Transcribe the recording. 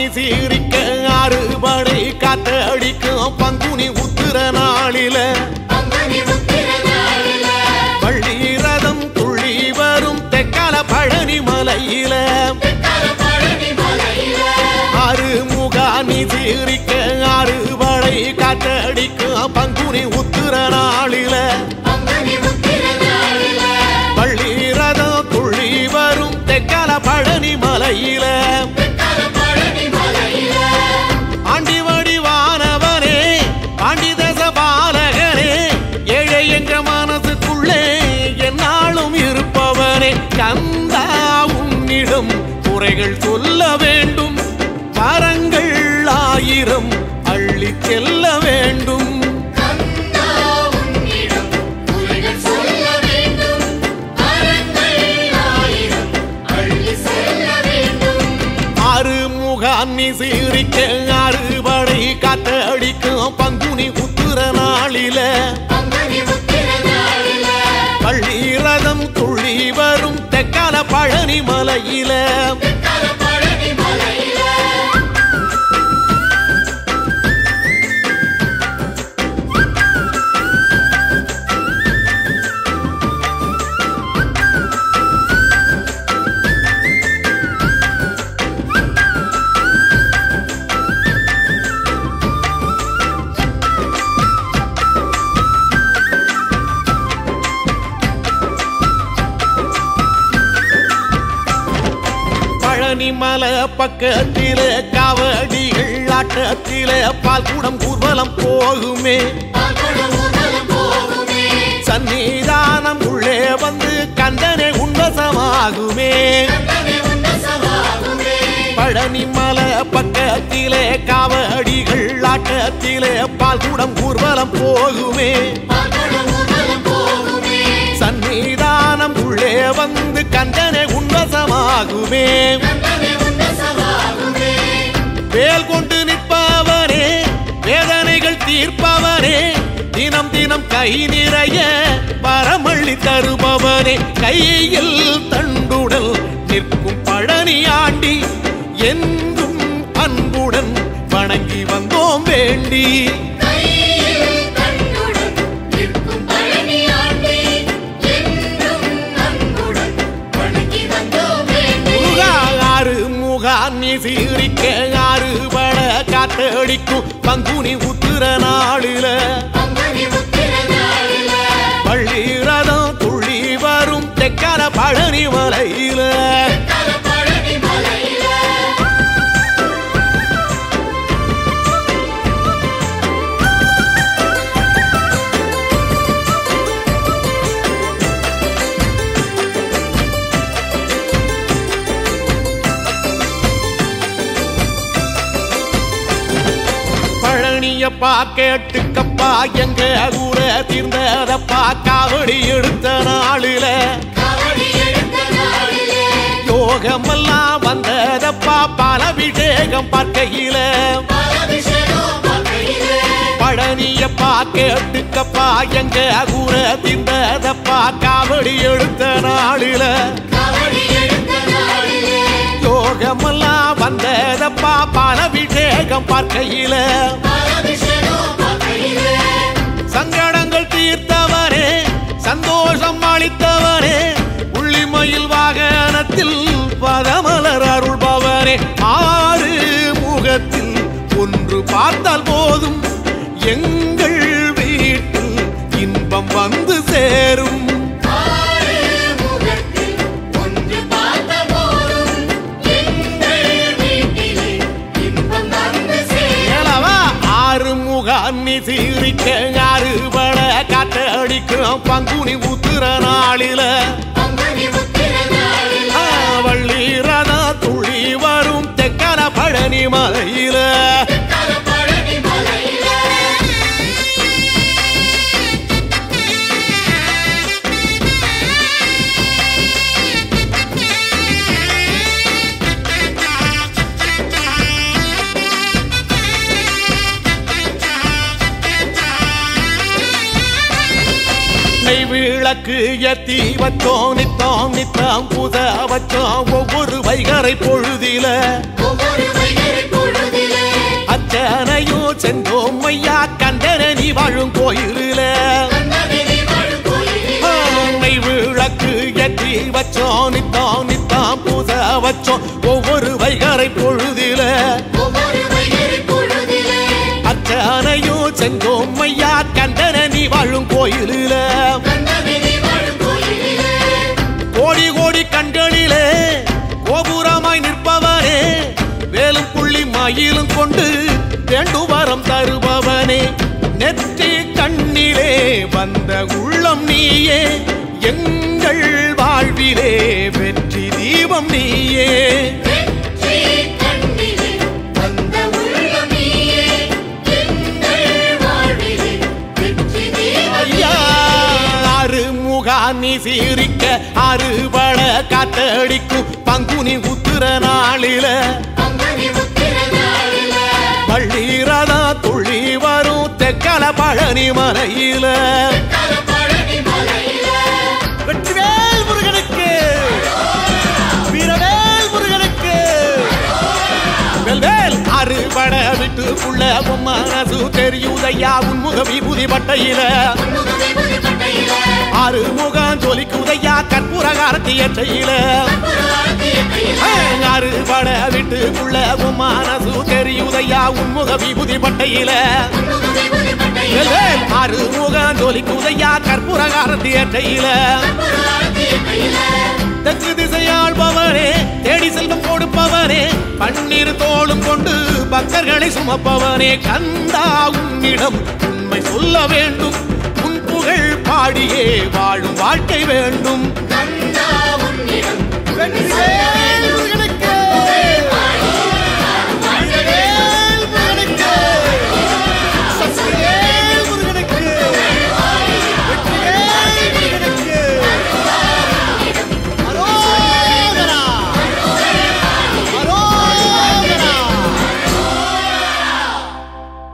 சீரிக்க அறுபடை காத்தடிக்கும் பங்குனி உத்திர நாளில பங்குனி உத்திர நாளில பள்ளி ரதம் துள்ளி வரும் தெக்கால பழனி மலையில தெற்கால பழனி மலையில அறுமுகானி சீரிக்க அறுபடை காத்தடிக்கும் பங்குனி உத்திர நாளில பங்குனி உத்திர நாளில பள்ளி ரதம் துள்ளி வரும் தெக்கால பழனி மலையில தெற்கால பழனி மலையில ஆண்டி வடிவானவனே ஆண்டி தச பாலகனே ஏழை என்ற மனசுக்குள்ளே என்னாலும் இருப்பவனே கந்தா உன்னிடம் குறைகள் சொல்ல வேண்டும் வரங்கள் ஆயிரம் அள்ளி செல்ல வேண்டும் கந்தா உன்னிடம் குறைகள் சொல்ல வேண்டும் வரங்கள் ஆயிரம் அள்ளி செல்ல வேண்டும் அறுமுகான்னி சீரிக்க அறுபடை காத்தடிக்கும் பங்குனி உத்திர நாளில பங்குனி உத்திர நாளில பள்ளி ரதம் துள்ளி வரும் தெக்கால பழனி மலையில தெற்கால பழனி மலையில பழனி மலை பக்கத்தில காவடிகள் ஆட்டத்தில பால் குடம் ஊர்வலம் போகுமே பால்குடம் ஊர்வலம் போகுமே சன்னிதானம் உள்ளே வந்து கந்தனை உன்வசமாகுமே கந்தனை உன்னசமாகுமே பழனி மலை பக்கத்திலே காவடிகள் ஆட்டத்திலே பால் குடம் ஊர்வலம் போகுமே பால்குடம் ஊர்வலம் போகுமே சன்னிதானம் உள்ளே வந்து கந்தனை உன்வசமாகுமே கந்தனை உன்னசமாகுமே வேல் கொண்டு நிற்பவனே வேதனைகள் தீர்ப்பவனே தினம் தினம் கை நிறைய வரமள்ளி தருபவனே கையில் தண்டுடல் நிற்கும் பழனி ஆண்டி என்றும் அன்புடன் வணங்கி வந்தோம் வேண்டி கையில் கண்ணுடன் நிற்கும் பழனி ஆண்டி என்றும் அன்புடன் வணங்கி வந்தோம் வேண்டி முருகா ஆறு முகான்னி சீரிக்க ஆறு பட காத்தடிக்கும் பங்குனி உத்திர நாளில பங்குனி உத்திர நாளில பள்ளி ரதம் துள்ளி வரும் தெக்கால பழனி மலையில தெற்கால பழனி மலையில பழனியப்பா கேட்டுக்கப்பா எங்க ஊர தீர்ந்ததப்பா காவடி எடுத்த நாளில காவடி எடுத்த நாளிலே யோகமெல்லாம் வந்ததப்பா பலபிஷேகம் பார்க்கையில பாலாபிஷேகம் பார்க்கையிலே பழனியப்பா கேட்டுக்கப்பா எங்க ஊர தீர்ந்ததப்பா காவடி எடுத்த நாளில காவடி எடுத்த நாளிலே யோகமெல்லாம் வந்ததப்பா பலபிஷேகம் பார்க்கையில பாலாபிஷேகம் பார்க்கையிலே சங்கடங்கள் தீர்த்தவனே சந்தோஷம் அளித்தவனே உள்ளிமயில் வாகனத்தில் பதமலர் அருள்பவனே ஆறு முகத்தில் ஒன்று பார்த்தால் போதும் எங்கள் வீட்டில் இன்பம் வந்து சேரும் ஆறு முகத்தில் ஒன்று பார்த்த போதும் எங்கள் வீட்டிலே இன்பம் வந்து சேரும் ஏலவா ஆறு முகான்னி சீரிக்க ஆறு பட காத்தடிக்கும் பங்குனி உத்திர நாளில பங்குனி உத்திர நாளில ஆ, வள்ளி ரதா துள்ளி வரும் தெக்கர பழனி மலையில தெற்கால பழனி மலையில நெய் விளக்கு ஏத்தி வச்சோம் நித்தோம் நித்தம் புத வச்சோம் ஒவ்வொரு வைகரை பொழுதில ஒவ்வொரு வைகறை பொழுதிலே அச்சனையும் சென்றோம் ஐயா கண்டன நீ வாழும் கோயிலில கண்ணகிரி வாழும் கோயிலிலே நெய் விளக்கு ஏத்தி வச்சோம் நித்தோம் நித்தம் புத வச்சோம் ஒவ்வொரு வைகரை பொழுதில ஒவ்வொரு வைகறை பொழுதிலே அச்சனையும் சென்றோம் ஐயா கண்டன நீ வாழும் கோயிலில கண்ணகிரி வாழும் கோயிலிலே கோடி கோடி கண்களிலே கோபுரமாய் நிற்பவனே வேலும் புள்ளி மயிலும் கொண்டு வேண்டும் வரம் தருபவனே நெற்றி கண்ணிலே வந்த உள்ளம் நீயே எங்கள் வாழ்விலே வெற்றி தீபம் நீயே வெற்றி கண்ணிலே வந்த உள்ளம் நீயே எங்கள் வாழ்விலே வெற்றி ஐயா தீபம் அருமுகா நீ சீரிக்க அறுபட காத்தடிக்கும் பங்குனி உத்திர நாளில பங்குனி உத்திர நாளிலே பள்ளீரதா துள்ளி வரும் தெக்கல பழனி மலையில பழனி மலையிலே வெற்றிவேல் முருகனுக்கு வீரவேல் முருகனுக்கு வெல்வேல் அறுபட விட்டுக்குள்ள உன் மனசு தெரியுதையா உன்முக விபூதி பட்டையில முகமே புதுப்பட்டையிலே அறுமுகம் ஜொலிக்குதையா கற்பூர காரத்தி எட்டையில புறாத்திய கையிலே அறுபட விட்டுக்குள்ள உன் மனசு தெரியுதையா உன்முக விபூதி பட்டையில முகமே புதுப்பட்டையிலே வெல்வேல் அறுமுகம் ஜொலிக்குதையா கற்பூர காரத்தி எட்டையில புறாத்திய கையிலே தெற்கு திசையாள்பவனே தேடி செல்வம் கொடுப்பவனே பன்னீர் தோளும் கொண்டு பக்தர்களை சுமப்பவனே கந்தா உன்னிடம் உண்மை சொல்ல வேண்டும் உன் புகழ் பாடியே வாழும் வாழ்க்கை வேண்டும் கந்தா உன்னிடம் வெற்றிவேல்